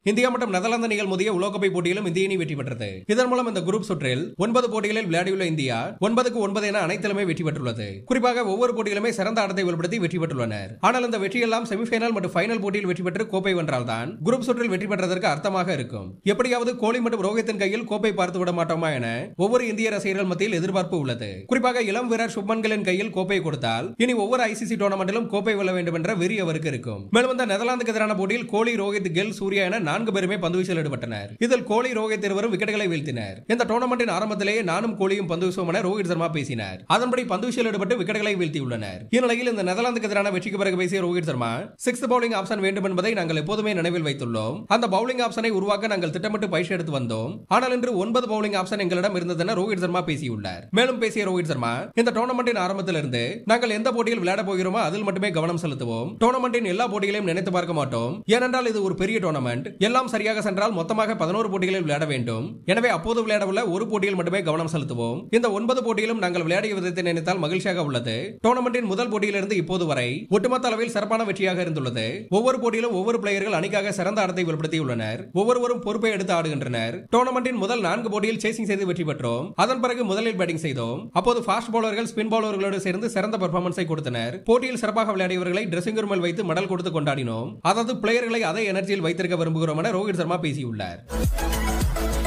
India மற்றும் Netherlands அணிகள் மோதிய உலகக்கோப்பை போட்டியிலும் இந்திய அணி வெற்றி பெற்றது இதன் மூலம் இந்த குரூப் சுற்றில் ஒன்பது போட்டிகளில் விளையாடியுள்ள இந்தியா ஒன்பதுக்கு ஒன்பது என அனைத்திலுமே வெற்றி பெற்றுள்ளது குறிப்பாக ஒவ்வொரு போட்டியிலுமே சிறந்த ஆட்டத்தை வெளிப்படுத்தி வெற்றி பெற்றுள்ளனர் ஆனால் இந்த வெற்றியெல்லாம் செமிஃபைனல் மற்றும் ஃபைனல் போட்டியில் வெற்றி பெற்று கோப்பை வென்றால்தான் குரூப் சுற்றில் வெற்றி பெற்றதற்கு அர்த்தமாக இருக்கும் எப்படியாவது கோலி மற்றும் ரோஹித்தின் கையில் கோப்பை பார்த்து விட மாட்டோமா என ஒவ்வொரு இந்திய ரசிகர்கள் மத்தியில் எதிர்பார்ப்பு உள்ளது குறிப்பாக இளம் வீரர் சுப்மன்களின் கையில் கோப்பை கொடுத்தால் இனி ஒவ்வொரு ஐசிசி டோர்னமெண்டிலும் கோப்பை வெல்ல வேண்டும் என்ற வெறி அவருக்கு இருக்கும் மேலும் இந்த நெதர்லாந்துக்கு எதிரான போட்டியில் கோலி ரோஹித் கில் சூர்யா என நான்கு பேருமே பந்து வீச்சில் ஈடுபட்டனர் இதில் கோலி ரோஹித் இருவரும் விக்கெட்டுகளை வீழ்த்தினர் இந்த டோர்னமெண்டின் ஆரம்பத்திலேயே நானும் கோலியும் பந்து வீசுவோம் என ரோஹித் சர்மா பேசினார் அதன்படி பந்து வீச்சில் ஈடுபட்டு விக்கெட்டுகளை வீழ்த்தியுள்ளனர் இந்நிலையில் இந்த நெதர்லாந்துக்கு எதிரான வெற்றிக்கு பிறகு பேசிய Rohit Sharma sixth bowling option வேண்டும் என்பதை நாங்கள் எப்போதுமே நினைவில் வைத்துள்ளோம் அந்த பவுலிங் ஆப்ஷனை உருவாக்க நாங்கள் திட்டமிட்டு பயிற்சி எடுத்து வந்தோம் ஆனால் இன்று ஒன்பது பவுலிங் ஆப்ஷன் எங்களிடம் இருந்ததென ரோஹித் சர்மா பேசியுள்ளார் மேலும் பேசிய ரோஹித் சர்மா இந்த டோர்னமெண்டின் ஆரம்பத்திலிருந்து நாங்கள் எந்த போட்டியில் விளையாட போகிறோமோ அதில் மட்டுமே கவனம் செலுத்துவோம் டோர்னமெண்டின் எல்லா போட்டிகளையும் நினைத்து பார்க்க மாட்டோம் ஏனென்றால் இது ஒரு பெரிய டோர்னமெண்ட் எல்லாம் சரியாக சென்றால் மொத்தமாக பதினோரு போட்டிகளில் விளையாட வேண்டும் எனவே அப்போது விளையாடவுள்ள ஒரு போட்டியில் மட்டுமே கவனம் செலுத்துவோம் இந்த ஒன்பது போட்டியிலும் நாங்கள் விளையாடிய விதத்தை நினைத்தால் மகிழ்ச்சியாக உள்ளது டோர்னமெண்டின் முதல் போட்டியிலிருந்து இப்போது வரை ஒட்டுமொத்த அளவில் சிறப்பான வெற்றியாக இருந்துள்ளது ஒவ்வொரு போட்டியிலும் ஒவ்வொரு பிளேயர்கள் அணிக்காக சிறந்த ஆட்டத்தை வெளிப்படுத்தியுள்ளனர் ஒவ்வொருவரும் பொறுப்பை எடுத்து ஆடுகின்றனர் டோர்னமெண்டின் முதல் நான்கு போட்டியில் சேசிங் செய்து வெற்றி பெற்றோம் அதன் பிறகு முதலில் பேட்டிங் செய்தோம் அப்போது ஃபாஸ்ட் பவுலர்கள் ஸ்பின் பவுலர்களோடு சேர்ந்து சிறந்த பெர்ஃபார்மன்ஸை கொடுத்தனர் போட்டியில் சிறப்பாக விளையாடியவர்களை ட்ரெஸ்ஸிங் ரூமில் வைத்து மெடல் கொடுத்து கொண்டாடினோம் அதாவது பிளேயர்களை அதே எனர்ஜியில் வைத்திருக்க விரும்புகிறோம் என ரோஹித் சர்மா பேசியுள்ளார்